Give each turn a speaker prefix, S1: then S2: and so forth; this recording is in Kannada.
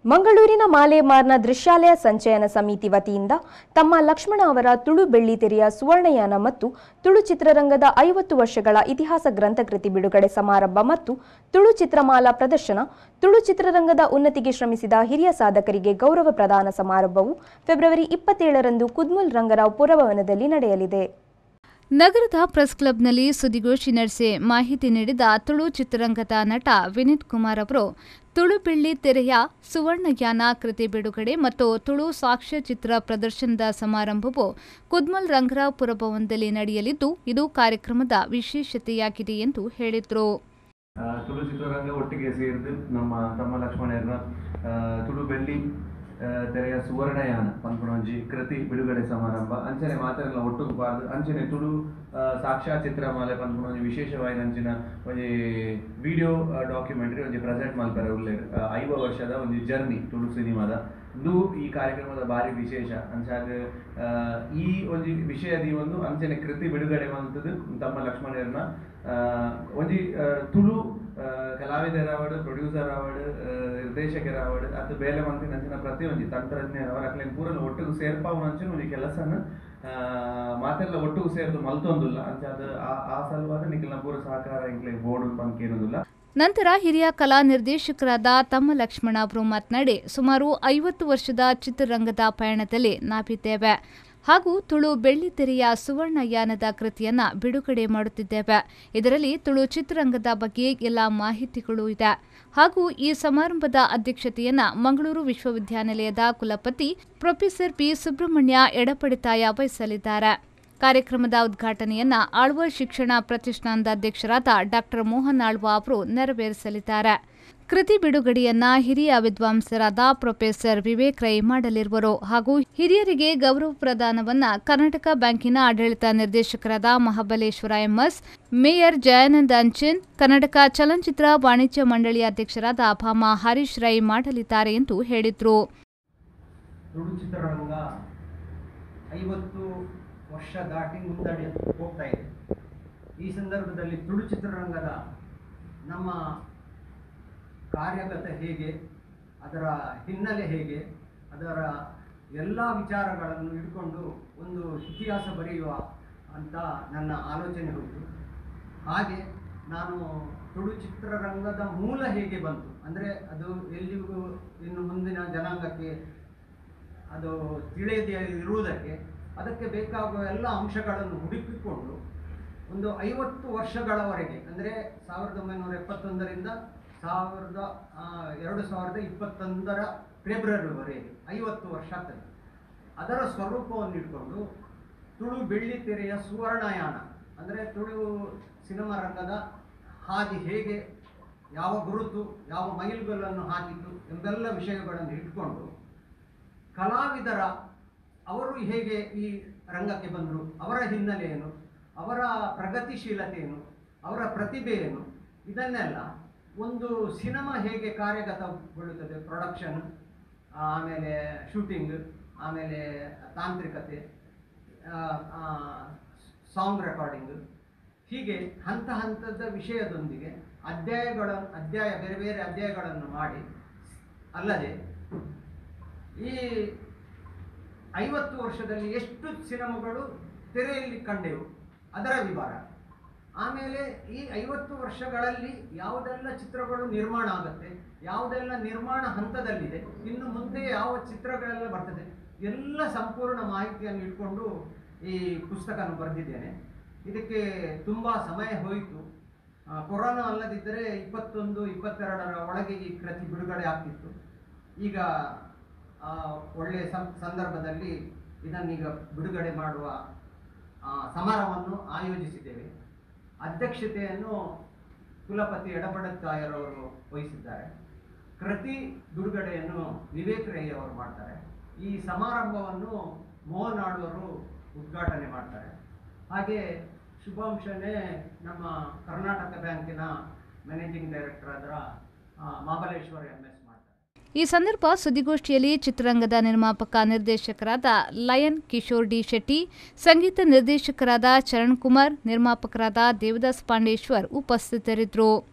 S1: ಮಂಗಳೂರಿನ ಮಾಲೇಮಾರ್ನ ದೃಶ್ಯಾಲಯ ಸಂಚಯನ ಸಮಿತಿ ವತಿಯಿಂದ ತಮ್ಮ ಲಕ್ಷ್ಮಣ ಅವರ ತುಳು ಬೆಳ್ಳಿತೆರೆಯ ಸುವರ್ಣಯಾನ ಮತ್ತು ತುಳು ಚಿತ್ರರಂಗದ ಐವತ್ತು ವರ್ಷಗಳ ಇತಿಹಾಸ ಗ್ರಂಥಕೃತಿ ಬಿಡುಗಡೆ ಸಮಾರಂಭ ಮತ್ತು ತುಳು ಚಿತ್ರಮಾಲಾ ಪ್ರದರ್ಶನ ತುಳು ಚಿತ್ರರಂಗದ ಉನ್ನತಿಗೆ ಶ್ರಮಿಸಿದ ಹಿರಿಯ ಸಾಧಕರಿಗೆ ಗೌರವ ಪ್ರದಾನ ಸಮಾರಂಭವು ಫೆಬ್ರವರಿ ಇಪ್ಪತ್ತೇಳರಂದು ಕುದ್ಮುಲ್ ರಂಗರಾವ್ ಪುರಭವನದಲ್ಲಿ ನಡೆಯಲಿದೆ
S2: ನಗರದ ಪ್ರೆಸ್ ಕ್ಲಬ್ನಲ್ಲಿ ಸುದ್ದಿಗೋಷ್ಠಿ ನಡೆಸಿ ಮಾಹಿತಿ ನೀಡಿದ ತುಳು ಚಿತ್ರರಂಗದ ನಟ ವಿನೀತ್ ಕುಮಾರ್ ಅವರು ತುಳು ಬೆಳ್ಳಿ ತೆರೆಯ ಸುವರ್ಣಯಾನ ಕೃತಿ ಬಿಡುಗಡೆ ಮತ್ತು ತುಳು ಸಾಕ್ಷ್ಯಚಿತ್ರ ಪ್ರದರ್ಶನದ ಸಮಾರಂಭವು ಕುದ್ಮಲ್ ರಂಗರಾವ್ ಪುರಭವನದಲ್ಲಿ ನಡೆಯಲಿದ್ದು ಇದು ಕಾರ್ಯಕ್ರಮದ ವಿಶೇಷತೆಯಾಗಿದೆ ಎಂದು ಹೇಳಿದರು
S3: ಆ, ತುಳು ಚಿತ್ರರಂಗ ಒಟ್ಟಿಗೆ ಸೇರಿದು ನಮ್ಮ ತಮ್ಮ ಲಕ್ಷ್ಮಣರ ತುಳು ಬೆಳ್ಳಿ ಆ, ತೆರೆಯ ಸುವರ್ಣಯಾನ ಪನ್ಪುಣೊಂಜಿ ಕೃತಿ ಬಿಡುಗಡೆ ಸಮಾರಂಭ ಅಂಚನೆ ಮಾತೆಲ್ಲ ಒಟ್ಟಿಗೆ ಬಾರ್ದು ಅಂಚನೆ ತುಳು ಆ, ಸಾಕ್ಷ್ಯ ಚಿತ್ರಮಾಲೆ ಪನ್ಪುಣೊಂಜಿ ವಿಶೇಷವಾದ ಅಂಚಿನ ಒಂಜಿ ವಿಡಿಯೋ ಡಾಕ್ಯುಮೆಂಟರಿ ಒಂಜಿ ಪ್ರೆಸೆಂಟ್ ಮಲ್ಪರೆ ಉಳ್ಳೇರು ಆ, ಐವ ವರ್ಷದ ಒಂದು ಜರ್ನಿ ತುಳು ಸಿನಿಮಾದ ಇದು ಈ ಕಾರ್ಯಕ್ರಮದ ಭಾರಿ ವಿಶೇಷ ಅಂಚಾಗ ಆ, ಈ ಒಂಜಿ ವಿಷಯದಿ ಒಂದು ಅಂಚನೆ ಕೃತಿ ಬಿಡುಗಡೆ ಮಂತದ್ದು ತಮ್ಮ ಲಕ್ಷ್ಮಣರನ್ನ ಆ, ಒಂಜಿ ಆ, ತುಳು ಆ, ಕಲಾವಿದರಾವಡ್ ಪ್ರೊಡ್ಯೂಸರ್ ಆವಡ್ ಆ, ನಿರ್ದೇಶಕರಾವಡ್ ಅದು ಬೇಲೆ ಮಂತಿನ ಅಂಚಿನ ಪ್ರತಿಯೊಂದು ತಂತ್ರಜ್ಞರ ಅವರ ಅಕ್ಲೇನ್ ಪೂರಲ ಒಟ್ಟಿಗೆ ಸೇರ್ಪಾವು ಅಂಚಿನ ಒಂಜಿ ಕೆಲಸನ ಆ, ಮಾತೆಲ್ಲ ಒಟ್ಟಿಗೆ ಸೇರ್ದು ಮಲ್ತೊಂದುಲ್ಲ ಅಂಚ ಅದು ಆ- ಆ ಸಲುವಾದ ನಿಖಿಲ್ನ ಪೂರ ಸಹಕಾರ ಇಂಕ್ಲೆ ಬೋರ್ಡು ಪಂಕೇನುದಿಲ್ಲ
S2: ನಂತರ ಹಿರಿಯ ಕಲಾ ನಿರ್ದೇಶಕರಾದ ತಮ್ಮ ಲಕ್ಷ್ಮಣ ಅವರು ಮಾತನಾಡಿ ಸುಮಾರು ಐವತ್ತು ವರ್ಷದ ಚಿತ್ರರಂಗದ ಪಯಣದಲ್ಲಿ ನಾವಿದ್ದೇವೆ ಹಾಗೂ ತುಳು ಬೆಳ್ಳಿತೆರೆಯ ಸುವರ್ಣಯಾನದ ಕೃತಿಯನ್ನ ಬಿಡುಗಡೆ ಮಾಡುತ್ತಿದ್ದೇವೆ ಇದರಲ್ಲಿ ತುಳು ಚಿತ್ರರಂಗದ ಬಗ್ಗೆ ಎಲ್ಲ ಮಾಹಿತಿಗಳು ಇದೆ ಹಾಗೂ ಈ ಸಮಾರಂಭದ ಅಧ್ಯಕ್ಷತೆಯನ್ನ ಮಂಗಳೂರು ವಿಶ್ವವಿದ್ಯಾನಿಲಯದ ಕುಲಪತಿ ಪ್ರೊಫೆಸರ್ ಪಿ ಸುಬ್ರಹ್ಮಣ್ಯ ಎಡಪಡಿತಾಯ ವಹಿಸಲಿದ್ದಾರೆ ಕಾರ್ಯಕ್ರಮದ ಉದ್ಘಾಟನೆಯನ್ನ ಆಳ್ವ ಶಿಕ್ಷಣ ಪ್ರತಿಷ್ಠಾನದ ಅಧ್ಯಕ್ಷರಾದ ಡಾಕ್ಟರ್ ಮೋಹನ್ ಆಳ್ವ ಅವರು ನೆರವೇರಿಸಲಿದ್ದಾರೆ ಕೃತಿ ಬಿಡುಗಡೆಯನ್ನ ಹಿರಿಯ ವಿದ್ವಾಂಸರಾದ ಪ್ರೊಫೆಸರ್ ವಿವೇಕ್ ರೈ ಮಾಡಲಿರುವರು ಹಾಗೂ ಹಿರಿಯರಿಗೆ ಗೌರವ ಪ್ರದಾನವನ್ನ ಕರ್ನಾಟಕ ಬ್ಯಾಂಕಿನ ಆಡಳಿತ ನಿರ್ದೇಶಕರಾದ ಮಹಾಬಲೇಶ್ವರ ಎಂಎಸ್ ಮೇಯರ್ ಜಯಾನಂದ್ ಅಂಚನ್ ಕರ್ನಾಟಕ ಚಲನಚಿತ್ರ ವಾಣಿಜ್ಯ ಮಂಡಳಿ ಅಧ್ಯಕ್ಷರಾದ ಭಾಮ ಹರೀಶ್ ರೈ ಮಾಡಲಿದ್ದಾರೆ ಎಂದು ಹೇಳಿದ್ರು
S4: ತುಳು ಚಿತ್ರರಂಗ ಐವತ್ತು ವರ್ಷ ದಾಟಿ ಮುನ್ನಡೆ ಹೋಗ್ತಾ ಇದೆ ಈ ಸಂದರ್ಭದಲ್ಲಿ ತುಳು ಚಿತ್ರರಂಗದ ನಮ್ಮ ಕಾರ್ಯಗತ ಹೇಗೆ ಅದರ ಹಿನ್ನೆಲೆ ಹೇಗೆ ಅದರ ಎಲ್ಲ ವಿಚಾರಗಳನ್ನು ಇಟ್ಕೊಂಡು ಒಂದು ಇತಿಹಾಸ ಬರೆಯುವ ಅಂತ ನನ್ನ ಆಲೋಚನೆ ಹೋಯಿತು ಹಾಗೆ ನಾನು ತುಳು ಚಿತ್ರರಂಗದ ಮೂಲ ಹೇಗೆ ಬಂತು ಅಂದರೆ ಅದು ಎಲ್ಲಿಗೂ ಇನ್ನು ಮುಂದಿನ ಜನಾಂಗಕ್ಕೆ ಅದು ತಿಳಿಯದೇ ಇರುವುದಕ್ಕೆ ಅದಕ್ಕೆ ಬೇಕಾಗುವ ಎಲ್ಲ ಅಂಶಗಳನ್ನು ಹುಡುಕಿಕೊಂಡು ಒಂದು ಐವತ್ತು ವರ್ಷಗಳವರೆಗೆ ಅಂದರೆ ಸಾವಿರದ ಒಂಬೈನೂರ ಎಪ್ಪತ್ತೊಂದರಿಂದ ಸಾವಿರದ ಆ, ಎರಡು ಸಾವಿರದ ಇಪ್ಪತ್ತೊಂದರ ಫೆಬ್ರವರಿವರೆಗೆ ಐವತ್ತು ವರ್ಷ ಆಗ್ತದೆ ಅದರ ಸ್ವರೂಪವನ್ನು ಇಟ್ಕೊಂಡು ತುಳು ಬೆಳ್ಳಿ ತೆರೆಯ ಸುವರ್ಣಯಾನ ಅಂದರೆ ತುಳು ಸಿನಿಮಾ ರಂಗದ ಹಾದಿ ಹೇಗೆ ಯಾವ ಗುರುತು ಯಾವ ಮೈಲುಗಲ್ಲನ್ನು ಹಾಕಿತು ಎಂಬೆಲ್ಲ ವಿಷಯಗಳನ್ನು ಇಟ್ಕೊಂಡು ಕಲಾವಿದರ ಅವರು ಹೇಗೆ ಈ ರಂಗಕ್ಕೆ ಬಂದರು ಅವರ ಹಿನ್ನೆಲೆ ಏನು ಅವರ ಪ್ರಗತಿಶೀಲತೆ ಏನು ಅವರ ಪ್ರತಿಭೆ ಏನು ಇದನ್ನೆಲ್ಲ ಒಂದು ಸಿನಿಮಾ ಹೇಗೆ ಕಾರ್ಯಗತಗೊಳ್ಳುತ್ತದೆ ಪ್ರೊಡಕ್ಷನ್ ಆಮೇಲೆ ಶೂಟಿಂಗ್ ಆಮೇಲೆ ತಾಂತ್ರಿಕತೆ ಸಾಂಗ್ ರೆಕಾರ್ಡಿಂಗ್ ಹೀಗೆ ಹಂತ ಹಂತದ ವಿಷಯದೊಂದಿಗೆ ಅಧ್ಯಾಯಗಳ ಅಧ್ಯಾಯ ಬೇರೆ ಬೇರೆ ಅಧ್ಯಾಯಗಳನ್ನು ಮಾಡಿ ಅಲ್ಲದೆ ಈ ಐವತ್ತು ವರ್ಷದಲ್ಲಿ ಎಷ್ಟು ಸಿನಿಮಾಗಳು ತೆರೆಯಲ್ಲಿ ಕಂಡೆವು ಅದರ ವಿವರ ಆಮೇಲೆ ಈ ಐವತ್ತು ವರ್ಷಗಳಲ್ಲಿ ಯಾವುದೆಲ್ಲ ಚಿತ್ರಗಳು ನಿರ್ಮಾಣ ಆಗುತ್ತೆ ಯಾವುದೆಲ್ಲ ನಿರ್ಮಾಣ ಹಂತದಲ್ಲಿದೆ ಇನ್ನು ಮುಂದೆ ಯಾವ ಚಿತ್ರಗಳೆಲ್ಲ ಬರ್ತದೆ ಎಲ್ಲ ಸಂಪೂರ್ಣ ಮಾಹಿತಿಯನ್ನು ಇಟ್ಕೊಂಡು ಈ ಪುಸ್ತಕನ ಬರೆದಿದ್ದೇನೆ ಇದಕ್ಕೆ ತುಂಬ ಸಮಯ ಹೋಯಿತು ಆ, ಕೊರೋನಾ ಅಲ್ಲದಿದ್ದರೆ ಇಪ್ಪತ್ತೊಂದು ಇಪ್ಪತ್ತೆರಡರ ಒಳಗೆ ಈ ಕೃತಿ ಬಿಡುಗಡೆ ಆಗ್ತಿತ್ತು ಈಗ ಆ, ಒಳ್ಳೆಯ ಸಂ- ಸಂದರ್ಭದಲ್ಲಿ ಇದನ್ನೀಗ ಬಿಡುಗಡೆ ಮಾಡುವ ಆ, ಸಮಾರಂಭವನ್ನು ಆಯೋಜಿಸಿದ್ದೇವೆ ಅಧ್ಯಕ್ಷತೆಯನ್ನು ಕುಲಪತಿ ಎಡಪಡತ್ತಾಯರವರು ವಹಿಸಿದ್ದಾರೆ ಕೃತಿ ಬಿಡುಗಡೆಯನ್ನು ವಿವೇಕ್ ರೈ ಅವರು ಮಾಡ್ತಾರೆ ಈ ಸಮಾರಂಭವನ್ನು ಮೋಹನ್ ಆಳ್ವರು ಉದ್ಘಾಟನೆ ಮಾಡ್ತಾರೆ ಹಾಗೆ ಶುಭಾಂಶನೇ ನಮ್ಮ ಕರ್ನಾಟಕ ಬ್ಯಾಂಕಿನ ಮ್ಯಾನೇಜಿಂಗ್ ಡೈರೆಕ್ಟರ್ ಆದ ಆ, ಮಹಾಬಲೇಶ್ವರ ಎಂ ಎಸ್ ಮಾಡ್ತಾರೆ
S2: ಈ ಸಂದರ್ಭ ಸುದ್ದಿಗೋಷ್ಠಿಯಲ್ಲಿ ಚಿತ್ರರಂಗದ ನಿರ್ಮಾಪಕ ನಿರ್ದೇಶಕರಾದ ಲಯನ್ ಕಿಶೋರ್ ಡಿ ಶೆಟ್ಟಿ ಸಂಗೀತ ನಿರ್ದೇಶಕರಾದ ಚರಣ್ ಕುಮಾರ್ ನಿರ್ಮಾಪಕರಾದ ದೇವದಾಸ್ ಪಾಂಡೇಶ್ವರ್ ಉಪಸ್ಥಿತರಿದ್ದರು